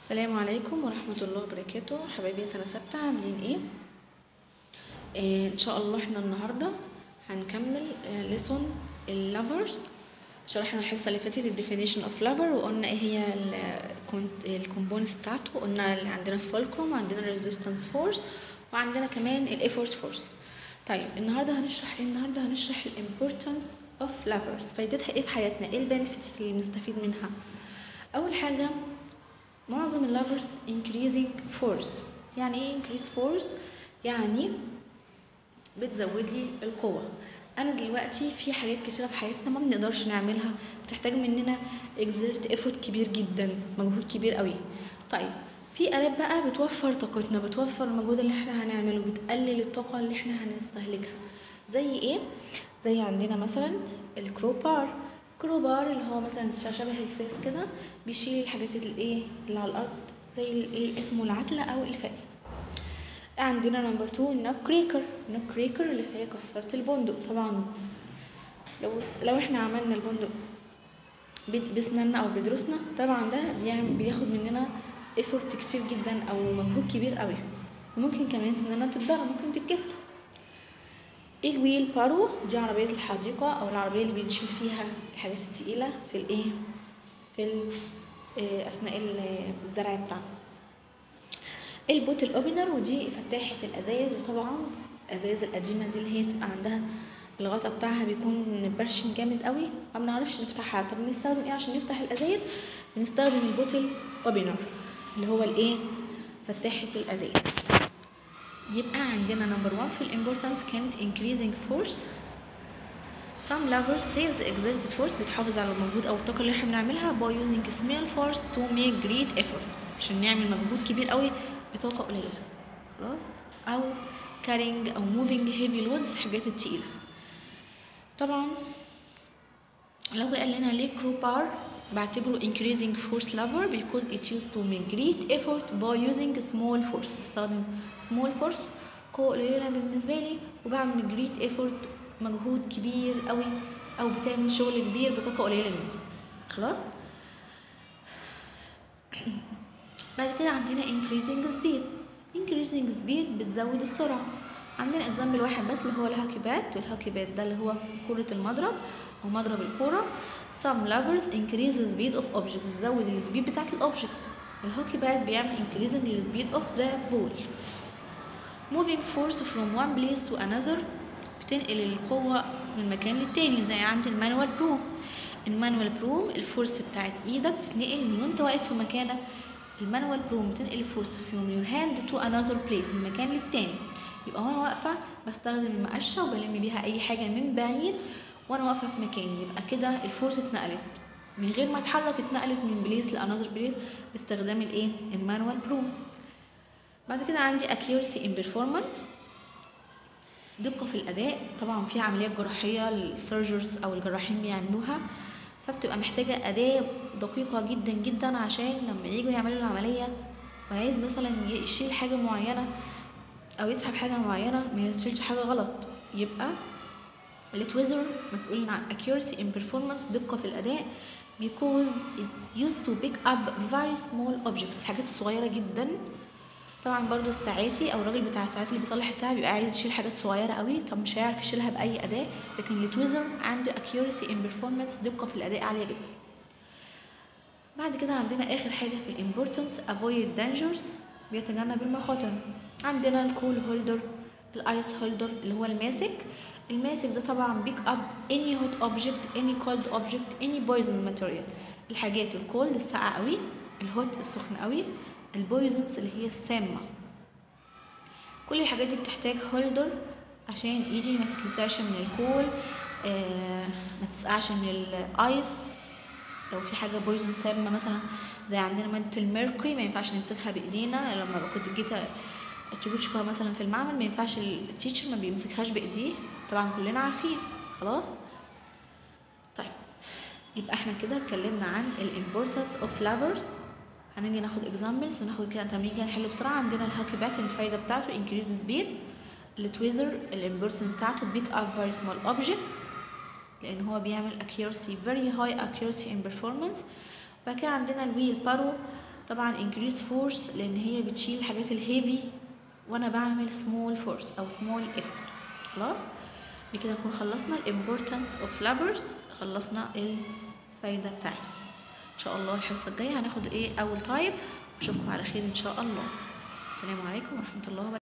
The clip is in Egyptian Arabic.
السلام عليكم ورحمة الله وبركاته حبايبي سنة ستة عاملين ايه؟ آه ان شاء الله احنا النهاردة هنكمل ليسون اللافرز شرحنا الحصة اللي فاتت الديفينيشن اوف لافر وقلنا ايه هي الكومبوننتس بتاعته قلنا اللي عندنا الفولكروم وعندنا الريزيستنس فورس وعندنا كمان الايفورت فورس طيب النهارده هنشرح ايه النهارده هنشرح الامبورتانس اوف لافرز فايدتها ايه في حياتنا ايه البنفيتس اللي بنستفيد منها اول حاجه معظم اللافرز increasing force يعني ايه increase force يعني بتزود لي القوة انا دلوقتي في حاجات كتيرة في حياتنا ما بنقدرش نعملها بتحتاج مننا exert effort كبير جدا مجهود كبير قوي طيب في آلات بقى بتوفر طاقتنا بتوفر المجهود اللي احنا هنعمله بتقلل الطاقة اللي احنا هنستهلكها زي ايه زي عندنا مثلا الكروبار كروبار اللي هو مثلا شبه الفاس كده بيشيل الحاجات الايه اللي على الارض زي الايه اسمه العتلة او الفاس عندنا نمبر 2 النوك كريكر النوك كريكر اللي هي كسرت البندق طبعا لو لو احنا عملنا البندق بسناننا او بدروسنا طبعا ده بيعمل بياخد مننا ايفورت كتير جدا او مجهود كبير قوي وممكن كمان سناننا تتضرر ممكن تتكسر الويل بارو دي عربية الحديقة أو العربية اللي بنشيل فيها الحاجات التقيلة في الإيه في أثناء الزرع بتاعنا البوتل اوبنر ودي فتاحة الأزايز وطبعا الأزايز القديمة دي اللي هي تبقى عندها الغطا بتاعها بيكون مبرشم جامد قوي ما بنعرفش نفتحها طب بنستخدم ايه عشان نفتح الأزايز بنستخدم البوتل اوبنر اللي هو الايه فتاحة الأزايز يبقى عندنا نمبر 1 في الامبورتانس كانت increasing force some levers saves exerted force بتحافظ على المجهود او الطاقه اللي احنا بنعملها by using small force to make great effort عشان نعمل مجهود كبير قوي بطاقه قليله خلاص او carrying او moving heavy loads الحاجات التقيله طبعا لو قال لنا ليه كروبار بعتبره increasing force lever because it used to make great effort by using small force بستخدم small force قوة قليلة بالنسبة لي وبعمل great effort مجهود كبير قوي او بتعمل شغل كبير بطاقة قليلة منه خلاص بعد كده عندنا increasing speed increasing speed بتزود السرعة عندنا اكزامبل واحد بس اللي هو الهاكي بات والهاكي بات ده اللي هو كرة المضرب او مضرب الكورة some levers increase the speed of object بتزود السبيد بتاعت الاوبجكت الهوكي بات بيعمل increasing the speed of the ball moving force from one place to another بتنقل القوة من مكان للتاني زي عند المانوال بروم المانوال بروم الفورس بتاعت ايدك بتتنقل من وانت واقف في مكانك المانوال بروم بتنقل الفورس from your hand to another place من مكان للتاني يبقى وانا واقفة بستخدم المقشة وبلم بيها اي حاجة من بعيد وانا واقفه في مكاني يبقى كده الفورس اتنقلت من غير ما اتحرك اتنقلت من بليس لانذر بليس باستخدام الايه المانوال بروم بعد كده عندي accuracy in performance دقة في الأداء طبعا في عمليات جراحية السيرجرز أو الجراحين بيعملوها فبتبقى محتاجة أداة دقيقة جدا جدا عشان لما يجوا يعملوا العملية وعايز مثلا يشيل حاجة معينة أو يسحب حاجة معينة ما يشيلش حاجة غلط يبقى التويزر مسؤول عن accuracy in performance دقة في الأداء because it used to pick up very small objects الحاجات الصغيرة جدا طبعا برضو الساعاتي او الراجل بتاع الساعات اللي بيصلح الساعة بيبقى عايز يشيل حاجات صغيرة قوي طب مش هيعرف يشيلها بأي أداة لكن التويزر عنده accuracy in performance دقة في الأداء عالية جدا بعد كده عندنا آخر حاجة في الامبورتنس avoid dangers بيتجنب المخاطر عندنا الكول هولدر الايس هولدر اللي هو الماسك الماسك ده طبعا بيك اب any hot object any cold object any poison material الحاجات الكولد الساقعة قوي الهوت السخن قوي البويزنز اللي هي السامة كل الحاجات دي بتحتاج هولدر عشان ايدي ما تتلسعش من الكول آه ما تسقعش من الايس لو في حاجه بويزن سامه مثلا زي عندنا ماده الميركوري ما ينفعش نمسكها بايدينا لما كنت جيت تشوفها مثلا في المعمل ما ينفعش التيتشر ما بيمسكهاش بايديه طبعا كلنا عارفين خلاص طيب يبقى احنا كده اتكلمنا عن الامبورتانس اوف لافرز هنيجي ناخد اكزامبلز وناخد كده تمرين نحل بسرعه عندنا الهاكي بات الفايده بتاعته انكريز سبيد التويزر الامبورتانس بتاعته بيك اب فيري سمول اوبجكت لان هو بيعمل accuracy very high accuracy in performance بعد كده عندنا الويل بارو طبعا increase force لان هي بتشيل الحاجات الهيفي وانا بعمل small force او small effort خلاص بكده نكون خلصنا ال importance of levers خلصنا الفايدة بتاعتنا ان شاء الله الحصة الجاية هناخد ايه اول تايب اشوفكم على خير ان شاء الله السلام عليكم ورحمة الله وبركاته